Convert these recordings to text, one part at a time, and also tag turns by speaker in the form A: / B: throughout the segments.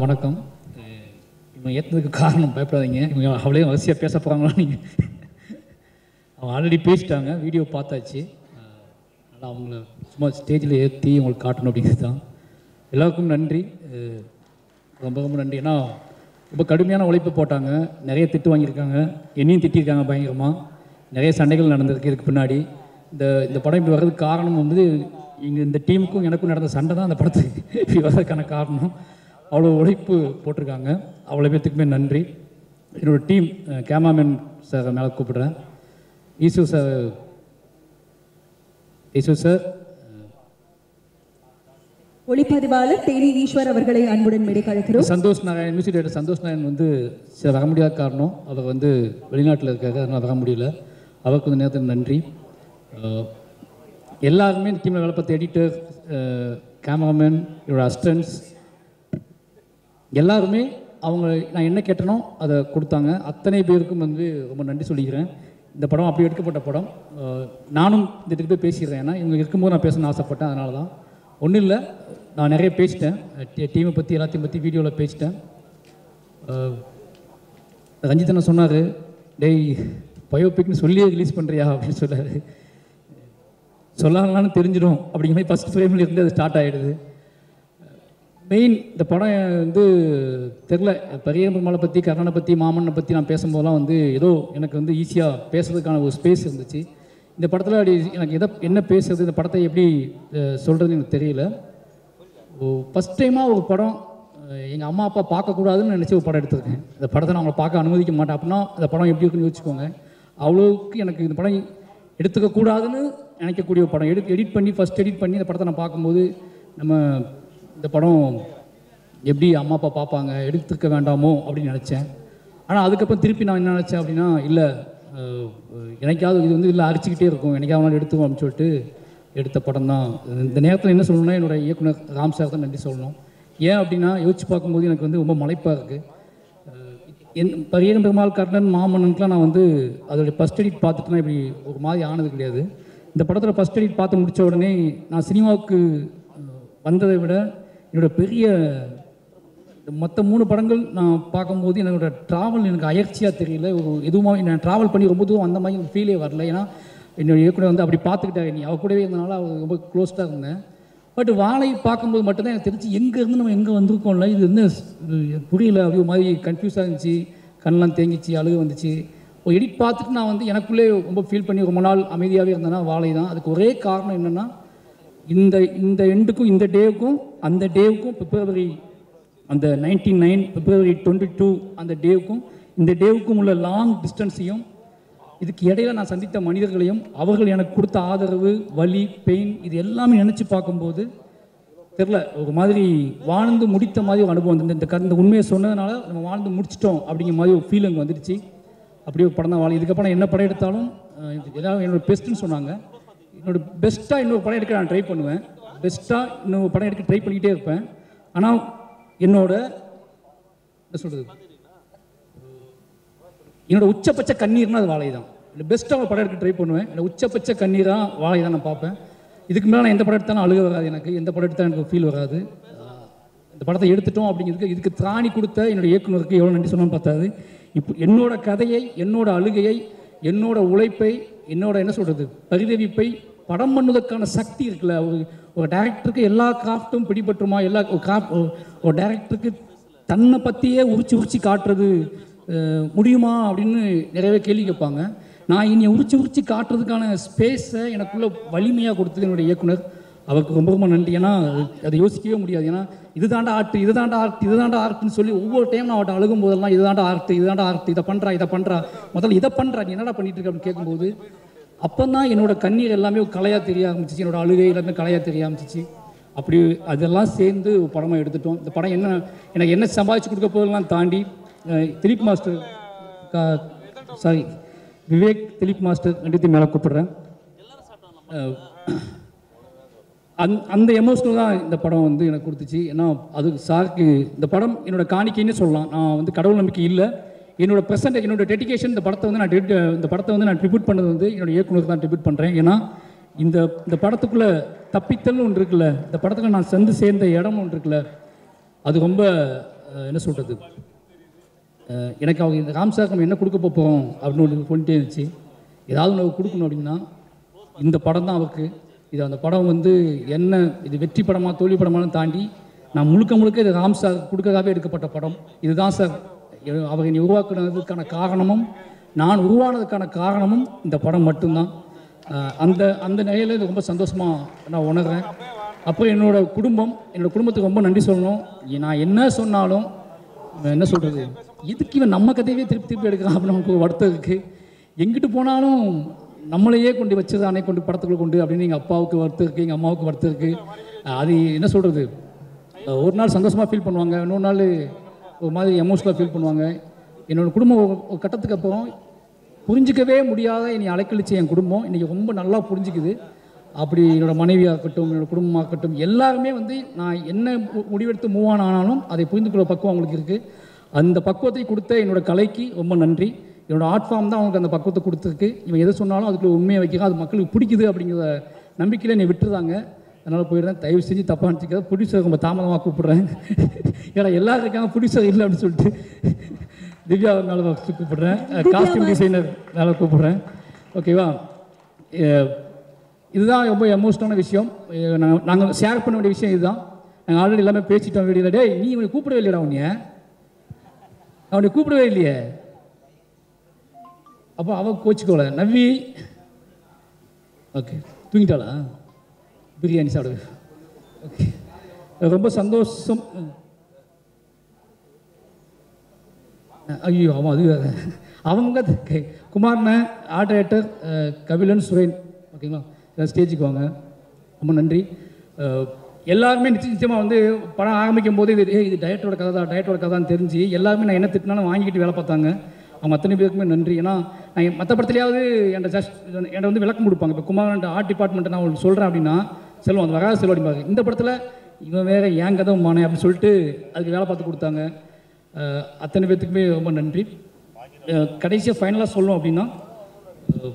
A: எல்லாருக்கும் வணக்கம் அஹ் இவங்க ஏற்றதுக்கு காரணம் பயப்படாதீங்க இவங்க அவளே வரிசையாக பேச போகிறாங்களா நீங்கள் அவங்க ஆல்ரெடி பேசிட்டாங்க வீடியோ பார்த்தாச்சு அஹ் அதனால் அவங்கள சும்மா ஸ்டேஜில் ஏற்றி உங்களுக்கு காட்டணும் அப்படிங்கிறது தான் எல்லாருக்கும் நன்றி அஹ் ரொம்ப ரொம்ப நன்றி ஏன்னா ரொம்ப கடுமையான உழைப்பு போட்டாங்க நிறைய திட்டு வாங்கியிருக்காங்க என்னையும் திட்டியிருக்காங்க பயங்கரமாக நிறைய சண்டைகள் நடந்திருக்கு இதுக்கு பின்னாடி இந்த இந்த படம் இப்படி வர்றதுக்கு காரணம் வந்து இங்கே இந்த டீமுக்கும் எனக்கும் நடந்த சண்டை தான் அந்த படத்துக்கு இப்படி வர்றதுக்கான காரணம் அவ்வளோ உழைப்பு போட்டிருக்காங்க அவ்வளோ பேர்த்துக்குமே நன்றி என்னோட டீம் கேமராமேன் சார் மேலே கூப்பிடுறேன் ஈசு சார் ஈசு சார்
B: ஒளிப்பதிவாளர் தேனி ஈஸ்வர் அவர்களை அன்புடன் மேடை கழிக்கிறோம்
A: சந்தோஷ் நாராயண் மியூசிக் டைரக்டர் சந்தோஷ் நாராயண் வந்து சில வர முடியாத காரணம் அவர் வந்து வெளிநாட்டில் இருக்காரு அதனால் வர முடியல அவருக்கு கொஞ்சம் நேரத்துக்கு நன்றி அஹ், எல்லாருமே இந்த டீமில் வேலை பார்த்த எடிட்டர் கேமராமேன் என்னோட அசிஸ்டன்ஸ் எல்லாருமே அவங்க நான் என்ன கேட்டனோ அதை கொடுத்தாங்க அத்தனை பேருக்கும் வந்து ரொம்ப நன்றி சொல்லிக்கிறேன் இந்த படம் அப்படி எடுக்கப்பட்ட படம் அஹ், நானும் இந்த இதுக்கு போய் பேசிடுறேன் ஏன்னா இவங்க இருக்கும்போது நான் பேசணும்னு ஆசைப்பட்டேன் அதனால தான் ஒன்றும் இல்லை நான் நிறைய பேசிட்டேன் டீமை பற்றி எல்லாத்தையும் பற்றி வீடியோவில் பேசிட்டேன் அஹ், ரஞ்சித் அண்ணா சொன்னார் டேய் பயோபிக்னு சொல்லியே ரிலீஸ் பண்ணுறியா அப்படின்னு சொன்னார் சொல்லாங்களான்னு தெரிஞ்சிடும் அப்படிங்கிற மாதிரி ஃபஸ்ட் ஃப்ரேமில் இருந்து அது ஸ்டார்ட் ஆகிடுது மெயின் இந்த படம் வந்து தெரில பெரிய பெருமாளை பற்றி கர்ணனை பற்றி மாமனை பற்றி நான் பேசும்போதெல்லாம் வந்து ஏதோ எனக்கு வந்து ஈஸியாக பேசுறதுக்கான ஒரு ஸ்பேஸ் இருந்துச்சு இந்த படத்தில் அப்படி எனக்கு எதை என்ன பேசுறது இந்த படத்தை எப்படி சொல்கிறதுன்னு எனக்கு தெரியல ஃபஸ்ட் டைமாக ஒரு படம் எங்கள் அம்மா அப்பா பார்க்கக்கூடாதுன்னு நினச்சி ஒரு படம் எடுத்திருக்கேன் இந்த படத்தை நான் அவங்களை பார்க்க அனுமதிக்க மாட்டேன் அப்படின்னா அந்த படம் எப்படி இருக்குன்னு யோசிச்சுக்கோங்க அவ்வளோவுக்கு எனக்கு இந்த படம் எடுத்துக்க கூடாதுன்னு நினைக்கக்கூடிய ஒரு படம் எடு எடிட் பண்ணி ஃபஸ்ட் எடிட் பண்ணி இந்த படத்தை நான் பார்க்கும்போது நம்ம இந்த படம் எப்படி அம்மா அப்பா பார்ப்பாங்க எடுத்துக்க வேண்டாமோ அப்படின்னு நினச்சேன் ஆனால் அதுக்கப்புறம் திருப்பி நான் என்ன நினச்சேன் அப்படின்னா இல்லை எனக்காவது இது வந்து இல்லை அரிச்சிக்கிட்டே இருக்கும் எனக்காவது நாள் எடுத்துவோம் அப்படின்னு சொல்லிட்டு எடுத்த படம் தான் இந்த நேரத்தில் என்ன சொல்லணும்னா என்னோட இயக்குனர் ராம் சார் தான் நன்றி சொல்லணும் ஏன் அப்படின்னா யோசிச்சு பார்க்கும்போது எனக்கு வந்து ரொம்ப மலைப்பாக இருக்குது என் பரியன் பெருமாள் கர்ணன் மாமன்னனுக்குலாம் நான் வந்து அதோடைய ஃபஸ்ட் எடிட் பார்த்துட்டுனா இப்படி ஒரு மாதிரி ஆனது கிடையாது இந்த படத்தில் ஃபஸ்ட் எடிட் பார்த்து முடித்த உடனே நான் சினிமாவுக்கு அஹ், வந்ததை விட என்னோட பெரிய மற்ற மூணு படங்கள் நான் பார்க்கும்போது என்னோட ட்ராவல் எனக்கு அயற்சியாக தெரியல ஒரு எதுவுமே நான் ட்ராவல் பண்ணி ரொம்ப தூரம் அந்த மாதிரி ஒரு ஃபீலே வரல ஏன்னா என்னோட இயக்குனர் வந்து அப்படி பார்த்துக்கிட்டாரு நீ அவ கூடவே இருந்தனால அவர் ரொம்ப க்ளோஸ்டாக இருந்தேன் பட் வாழை பார்க்கும்போது மட்டும்தான் எனக்கு தெரிஞ்சு எங்கேருந்து நம்ம எங்கே வந்திருக்கோம்ல இது என்ன இது புரியல அப்படி ஒரு மாதிரி கன்ஃபியூஸாக இருந்துச்சு கண்ணெலாம் தேங்கிச்சு அழுக வந்துச்சு ஒரு எடிட் பார்த்துட்டு நான் வந்து எனக்குள்ளே ரொம்ப ஃபீல் பண்ணி ரொம்ப நாள் அமைதியாகவே இருந்தேன்னா வாழை தான் அதுக்கு ஒரே காரணம் என்னென்னா இந்த இந்த எண்டுக்கும் இந்த டேவுக்கும் அந்த டேவுக்கும் பிப்ரவரி அந்த ninety nine February twenty two அந்த டேவுக்கும் இந்த டேவுக்கும் உள்ள லாங் டிஸ்டன்ஸையும் இதுக்கு இடையில நான் சந்தித்த மனிதர்களையும் அவர்கள் எனக்கு கொடுத்த ஆதரவு வலி பெயின் இது எல்லாமே நினச்சி பார்க்கும்போது தெரில ஒரு மாதிரி வாழ்ந்து முடித்த மாதிரி ஒரு அனுபவம் வந்து இந்த க- இந்த உண்மையை சொன்னதுனால நம்ம வாழ்ந்து முடிச்சிட்டோம் அப்படிங்கிற மாதிரி ஒரு ஃபீலிங் வந்துடுச்சு அப்படியே ஒரு படம் தான் வாழ இதுக்கப்புறம் நான் என்ன படம் எடுத்தாலும் அஹ், இது ஏதாவது என்னோட பெஸ்ட்டுன்னு சொன்னாங்க என்னோட பெஸ்ட்டாக இன்னொரு படம் எடுக்க நான் ட்ரை பண்ணுவேன் பெஸ்ட்டாக இன்னொரு படம் எடுக்க ட்ரை பண்ணிக்கிட்டே இருப்பேன் ஆனால் என்னோட என்ன சொல்கிறது என்னோட உச்சபட்ச கண்ணீர்னா அது வாழை தான் இந்த பெஸ்ட்டாக படம் எடுக்க ட்ரை பண்ணுவேன் என்னோட உச்சபட்ச கண்ணீராக வாழை தான் நான் பார்ப்பேன் இதுக்கு மேலே நான் எந்த படம் எடுத்தாலும் அழுக வராது எனக்கு எந்த படம் எடுத்தாலும் எனக்கு ஃபீல் வராது ஆஹ் இந்த படத்தை எடுத்துட்டோம் அப்படிங்கிறதுக்கு இதுக்கு திராணி கொடுத்த என்னோட இயக்குனருக்கு எவ்வளோ நன்றி சொன்னாலும் பார்த்தாது இப்போ என்னோட கதையை என்னோட அழுகையை என்னோட உழைப்பை என்னோட என்ன சொல்கிறது பரிதவிப்பை படம் பண்ணுவதற்கான சக்தி இருக்குல்ல ஒரு ஒரு டேரக்டருக்கு எல்லா கிராஃப்ட்டும் பிடிபட்டுமா எல்லா ஒரு கிராஃப்ட் ஒரு டேரக்டருக்கு தன்னை பற்றியே உரிச்சு உரிச்சு காட்டுறது அஹ், முடியுமா அப்படின்னு நிறையவே கேள்வி கேட்பாங்க நான் இனி உரிச்சு உரிச்சு காட்டுறதுக்கான ஸ்பேஸை எனக்குள்ள வலிமையாக கொடுத்தது என்னுடைய இயக்குனர் அவருக்கு ரொம்ப ரொம்ப நன்றி ஏன்னா அது- அதை யோசிக்கவே முடியாது ஏன்னா இதுதாண்டா ஆர்ட் இதுதாண்டா ஆர்ட் இதுதாண்டா ஆர்ட்னு சொல்லி ஒவ்வொரு டைம் நான் அவட்ட அழுகும் போதெல்லாம் இதுதாண்டா ஆர்ட் இதுதாண்டா ஆர்ட் இதை பண்ணுறா இதை பண்ணுறா முதல்ல இதை பண்ணுறா நீ என்னடா பண்ணிட்டு இருக்க அப்படின்னு கேட்கும்போது அப்போ தான் என்னோட கண்ணீர் எல்லாமே ஒரு கலையாக தெரிய ஆரம்பிச்சிச்சு என்னோட அழுகை எல்லாமே கலையாக தெரிய ஆரம்பிச்சிச்சு அப்படி அதெல்லாம் சேர்ந்து ஒரு படமாக எடுத்துட்டோம் இந்த படம் என்ன எனக்கு என்ன சம்பாதிச்சு கொடுக்க போதெல்லாம் தாண்டி அஹ், Dilip master sorry Vivek Dilip master ரெண்டுத்தையும் மேலே கூப்பிடுறேன் அஹ், அந் அந்த எமோஷனல் தான் இந்த படம் வந்து எனக்கு கொடுத்துச்சு ஏன்னா அது சாருக்கு இந்த படம் என்னோட காணிக்கைன்னு சொல்லலாம் நான் வந்து கடவுள் நம்பிக்கை இல்லை என்னோட ப்ரெசன்ட் என்னோட டெடிகேஷன் இந்த படத்தை வந்து நான் டெட் இந்த படத்தை வந்து நான் ட்ரிபியூட் பண்ணது வந்து என்னோட இயக்குனருக்கு தான் ட்ரிபியூட் பண்ணுறேன் ஏன்னா இந்த இந்த படத்துக்குள்ளே தப்பித்தல்னு ஒன்று இருக்குல்ல இந்த படத்தில் நான் சென்று சேர்ந்த இடம் ஒன்று இருக்குல்ல அது ரொம்ப அஹ், என்ன சொல்கிறது எனக்கு அவங்க இந்த ராம் சார் நம்ம என்ன கொடுக்க போகிறோம் அப்படின்னு ஒன்று சொல்லிட்டே இருந்துச்சு ஏதாவது ஒன்று கொடுக்கணும் அப்படின்னா இந்த படம் தான் அவருக்கு இது அந்த படம் வந்து என்ன இது வெற்றி படமாக தோல்வி படமானு தாண்டி நான் முழுக்க முழுக்க இது ராம் சார் கொடுக்கறதாகவே எடுக்கப்பட்ட படம் இதுதான் சார் எ- அவர் என்னை உருவாக்குனதுக்கான காரணமும் நான் உருவானதுக்கான காரணமும் இந்த படம் மட்டும்தான் அஹ் அந்த அந்த நிலையில் இது ரொம்ப சந்தோஷமாக நான் உணர்றேன் அப்போ என்னோட குடும்பம் என்னோட குடும்பத்துக்கு ரொம்ப நன்றி சொல்லணும் நான் என்ன சொன்னாலும் இவன் என்ன சொல்கிறது எதுக்கு இவன் நம்ம கதையவே திருப்பி திருப்பி எடுக்கிறான் அப்படின்னு நமக்கு ஒரு வருத்தம் இருக்குது எங்கிட்டு போனாலும் நம்மளையே கொண்டு வச்சதானே கொண்டு படத்துக்குள்ள கொண்டு அப்படின்னு எங்கள் அப்பாவுக்கு வருத்தம் இருக்குது எங்கள் அம்மாவுக்கு வருத்தம் இருக்குது அது என்ன சொல்கிறது ஒரு நாள் சந்தோஷமாக ஃபீல் பண்ணுவாங்க இன்னொரு நாள் ஒரு மாதிரி எமோஷனலாக ஃபீல் பண்ணுவாங்க என்னோட குடும்பம் ஒரு ஒரு கட்டத்துக்கு அப்புறம் புரிஞ்சிக்கவே முடியாத என்னை அலைக்கழிச்ச என் குடும்பம் இன்றைக்கி ரொம்ப நல்லா புரிஞ்சுக்குது அப்படி என்னோட மனைவியாக இருக்கட்டும் என்னோட குடும்பமாக இருக்கட்டும் எல்லாருமே வந்து நான் என்ன மு- முடிவெடுத்து மூவ் ஆன் ஆனாலும் அதை புரிந்து கொள்ள பக்குவம் அவங்களுக்கு இருக்குது அந்த பக்குவத்தை கொடுத்த என்னோட கலைக்கு ரொம்ப நன்றி என்னோட ஆர்ட் ஃபார்ம் தான் அவங்களுக்கு அந்த பக்குவத்தை கொடுத்துருக்கு இவன் எதை சொன்னாலும் அதுக்குள்ள உண்மையை வைக்கிறான் அது மக்களுக்கு பிடிக்குது அப்படிங்கிற நம்பிக்கையில் என்னை விட்டுருந்தாங்க அதனால் போயிடுறேன் தயவு செஞ்சு தப்பாக நினச்சிக்காத ப்ரொடியூசர் ரொம்ப தாமதமாக கூப்பிடுறேன் ஏன்னா எல்லாரும் இருக்காங்க ப்ரொடியூசர் இல்லை அப்படின்னு சொல்லிட்டு திவ்யா மேலே கூப்பிடுறேன் காஸ்டியூம் டிசைனர் மேலே கூப்பிடுறேன் ஓகேவா அஹ் இதுதான் ரொம்ப எமோஷனான விஷயம் நாங்கள் ஷேர் பண்ண வேண்டிய விஷயம் இதுதான் நாங்கள் ஆல்ரெடி எல்லாமே பேசிட்டோம் வீடியோவில் டேய் நீ இவனை கூப்பிடவே இல்லைடா உன்னைய அவனை கூப்பிடவே இல்லையே அப்போ அவன் கோச்சிக்கோல நவ்வி ஓகே தூங்கிட்டாளா பிரியாணி சாப்பிடுது ஓகே ரொம்ப சந்தோஷம் ஐயோ அவன் அது வேற அவங்க க- குமார்ண்ணன் ஆர்ட் டைரக்டர் கபிலன் சுரேன் ஓகேங்களா ஸ்டேஜுக்கு வாங்க ரொம்ப நன்றி அஹ், எல்லாருமே நிச்சய நிச்சயமாக வந்து படம் ஆரம்பிக்கும் போது இது ஏய் இது டயட்டோட கதை தான் டயட்டோட கதை தான் தெரிஞ்சு எல்லாருமே நான் என்ன திட்டினாலும் வாங்கிக்கிட்டு வேலை பார்த்தாங்க அவங்க அத்தனை பேருக்குமே நன்றி ஏன்னா நான் மற்ற படத்துலையாவது என்கிட்ட ஜஸ்ட் என்கிட்ட வந்து விளக்கம் கொடுப்பாங்க இப்போ குமாரன் ஆர்ட் டிபார்ட்மெண்ட்டை நான் உங்களுக்கு சொல்கிறேன் அப்படின்னா செல்வம் அது வராது செல்வம் அப்படிம்பாங்க இந்த படத்தில் இவன் வேற ஏன் கதை மானே அப்படின்னு சொல்லிட்டு அதுக்கு வேலை பார்த்து கொடுத்தாங்க அஹ், அத்தனை பேர்த்துக்குமே ரொம்ப நன்றி கடைசியாக ஃபைனலாக சொல்லணும் அப்படின்னா அஹ்,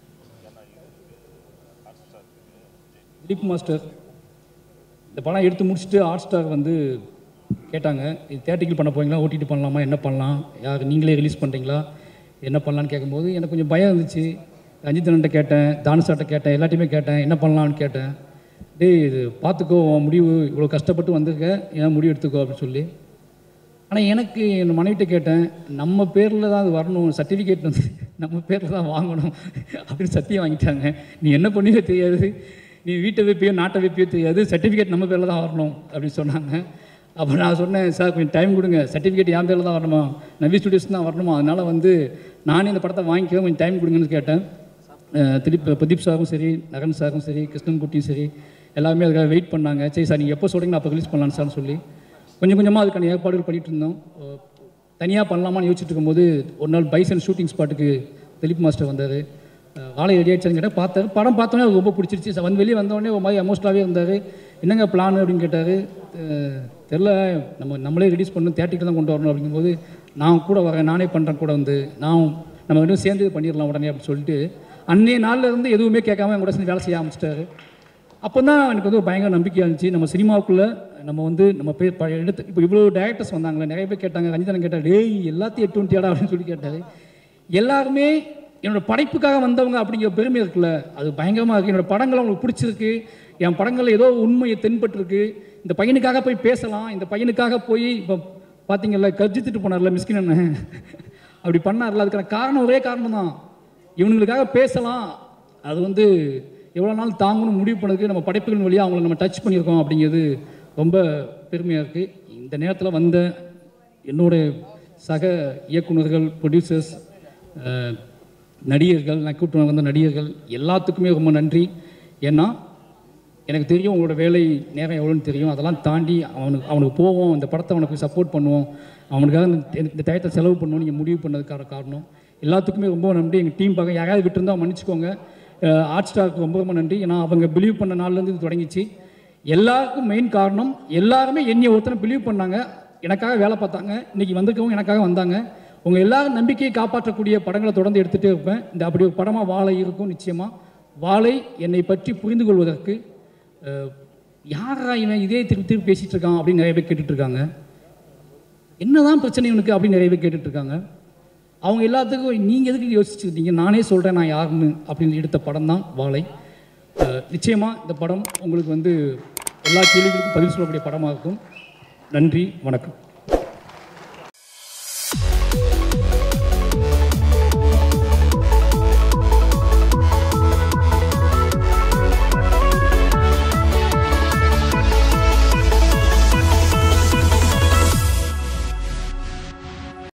A: திலீப் மாஸ்டர் இந்த படம் எடுத்து முடிச்சுட்டு ஹாட் ஸ்டார் வந்து கேட்டாங்க இது தேட்டிக்கல் பண்ண போறீங்களா ஓடிடி பண்ணலாமா என்ன பண்ணலாம் யார் நீங்களே ரிலீஸ் பண்ணுறீங்களா என்ன பண்ணலான்னு கேட்கும்போது எனக்கு கொஞ்சம் பயம் இருந்துச்சு ரஞ்சித் அண்ணன்ட்ட கேட்டேன் தானுசார்ட்ட கேட்டேன் எல்லாத்தையுமே கேட்டேன் என்ன பண்ணலான்னு கேட்டேன் டேய் இது பார்த்துக்கோ உன் முடிவு இவ்வளோ கஷ்டப்பட்டு வந்திருக்க ஏன் முடிவு எடுத்துக்கோ அப்படின்னு சொல்லி ஆனால் எனக்கு என் மனைவிட்ட கேட்டேன் நம்ம பேரில் தான் அது வரணும் சர்டிஃபிகேட் வந்து நம்ம பேரில் தான் வாங்கணும் அப்படின்னு சத்தியம் வாங்கிட்டாங்க நீ என்ன பண்ணுவோ தெரியாது நீ வீட்டை வைப்பியோ நாட்டை வைப்பியோ தெரியாது சர்டிஃபிகேட் நம்ம பேரில் தான் வரணும் அப்படின்னு சொன்னாங்க அப்போ நான் சொன்னேன் சார் கொஞ்சம் டைம் கொடுங்க சர்டிஃபிகேட் என் பேரில் தான் வரணுமா நவி ஸ்டுடியோஸ் தான் வரணுமா அதனால் வந்து நானே இந்த படத்தை வாங்கிக்கிறேன் கொஞ்சம் டைம் கொடுங்கன்னு கேட்டேன் அஹ் திலீப் பிரதீப் சாரும் சரி நகன் சாரும் சரி கிருஷ்ணன் குட்டியும் சரி எல்லாருமே அதுக்காக வெயிட் பண்ணாங்க சரி சார் நீங்கள் எப்போ சொல்கிறீங்களோ அப்போ ரிலீஸ் பண்ணலான்னு சார்னு சொல்லி கொஞ்சம் கொஞ்சமாக அதுக்கான ஏற்பாடுகள் பண்ணிட்டு இருந்தோம் தனியாக பண்ணலாமான்னு யோசிச்சுட்டு இருக்கும்போது ஒரு நாள் பைசன் ஷூட்டிங் ஸ்பாட்டுக்கு திலீப் மாஸ்டர் வந்தார் ஆளை ரெடி ஆயிடுச்சான்னு கேட்டால் பார்த்தாரு படம் பார்த்தோன்னே அவருக்கு ரொம்ப பிடிச்சிருச்சு ச- வந்து வெளியே வந்தோடனே ஒரு மாதிரி எமோஷனலாகவே இருந்தார் என்னங்க பிளான் அப்படின்னு கேட்டார் தெரில நம்ம நம்மளே ரிலீஸ் பண்ணணும் தேட்டருக்கு தான் கொண்டு வரணும் அப்படிங்கும்போது நான் கூட வரேன் நானே பண்ணுறேன் கூட வந்து நான் நம்ம ரெண்டும் சேர்ந்து இது பண்ணிடலாம் உடனே அப்படின்னு சொல்லிட்டு அன்னைய நாள்ல இருந்து எதுவுமே கேட்காம என் கூட சேர்ந்து வேலை செய்ய ஆரம்பிச்சிட்டாரு அப்போ தான் எனக்கு வந்து ஒரு பயங்கர நம்பிக்கையாக இருந்துச்சு நம்ம சினிமாவுக்குள்ளே நம்ம வந்து நம்ம பேர் ப- எடுத்து இப்போ இவ்வளோ டேரக்டர்ஸ் வந்தாங்களே நிறைய பேர் கேட்டாங்க ரஞ்சிதன் கேட்டார் டேய் எல்லாத்தையும் எட்டு டுவெண்ட்டியாடா அப்படின்னு சொல்லி கேட்டார் எல்லாருமே என்னோட படைப்புக்காக வந்தவங்க அப்படிங்கிற பெருமை இருக்குல்ல அது பயங்கரமாக இருக்குது என்னோட படங்கள் அவங்களுக்கு பிடிச்சிருக்கு என் படங்களில் ஏதோ உண்மையை தென்பட்டிருக்கு இந்த பையனுக்காக போய் பேசலாம் இந்த பையனுக்காக போய் இப்போ பார்த்தீங்கல்ல கர்ஜித்துட்டு போனார்ல மிஸ்கின் அண்ணன் அப்படி பண்ணார்ல அதுக்கான காரணம் ஒரே காரணம் தான் இவனுங்களுக்காக பேசலாம் அது வந்து எவ்வளோ நாள் தாங்கணும் முடிவு பண்ணதுக்கு நம்ம படைப்புகள் வழியாக அவங்கள நம்ம டச் பண்ணியிருக்கோம் அப்படிங்கிறது ரொம்ப பெருமையாக இருக்குது இந்த நேரத்தில் வந்த என்னோட சக இயக்குனர்கள் ப்ரொடியூசர்ஸ் நடிகர்கள் நான் கூட்டு வந்த நடிகர்கள் எல்லாத்துக்குமே ரொம்ப நன்றி ஏன்னா எனக்கு தெரியும் உங்களோட வேலை நேரம் எவ்வளோன்னு தெரியும் அதெல்லாம் தாண்டி அவனுக்கு அவனுக்கு போவோம் இந்த படத்தை அவனுக்கு சப்போர்ட் பண்ணுவோம் அவனுக்காக இந்த இந்த டயத்தை செலவு பண்ணுவோம் நீங்கள் முடிவு பண்ணதுக்கான காரணம் எல்லாத்துக்குமே ரொம்ப நன்றி எங்கள் டீம் பார்க்க யாராவது விட்டுருந்தா மன்னிச்சுக்கோங்க ஹாட் ஸ்டாருக்கு ரொம்ப ரொம்ப நன்றி ஏன்னா அவங்க பிலீவ் பண்ண நாள்லேருந்து இது தொடங்கிச்சு எல்லாருக்கும் மெயின் காரணம் எல்லாருமே என்னை ஒருத்தனை பிலீவ் பண்ணாங்க எனக்காக வேலை பார்த்தாங்க இன்னைக்கு வந்திருக்கவங்க எனக்காக வந்தாங்க உங்கள் எல்லாரும் நம்பிக்கையை காப்பாற்றக்கூடிய படங்களை தொடர்ந்து எடுத்துகிட்டே இருப்பேன் இந்த அப்படி ஒரு படமாக வாழை இருக்கும் நிச்சயமாக வாழை என்னை பற்றி புரிந்து கொள்வதற்கு அஹ், யாரா இவன் இதே திருப்பி திருப்பி பேசிகிட்டு இருக்கான் அப்படின்னு நிறைய பேர் கேட்டுட்டு இருக்காங்க என்னதான் பிரச்சனை இவனுக்கு அப்படின்னு நிறைய பேர் கேட்டுட்டு இருக்காங்க அவங்க எல்லாத்துக்கும் நீங்கள் எதுக்கு யோசிச்சுருந்தீங்க நானே சொல்கிறேன் நான் யாருன்னு அப்படின்னு எடுத்த படம் தான் வாழை நிச்சயமாக இந்த படம் உங்களுக்கு வந்து எல்லா கேள்விகளுக்கும் பதில் சொல்லக்கூடிய படமாக இருக்கும் நன்றி வணக்கம்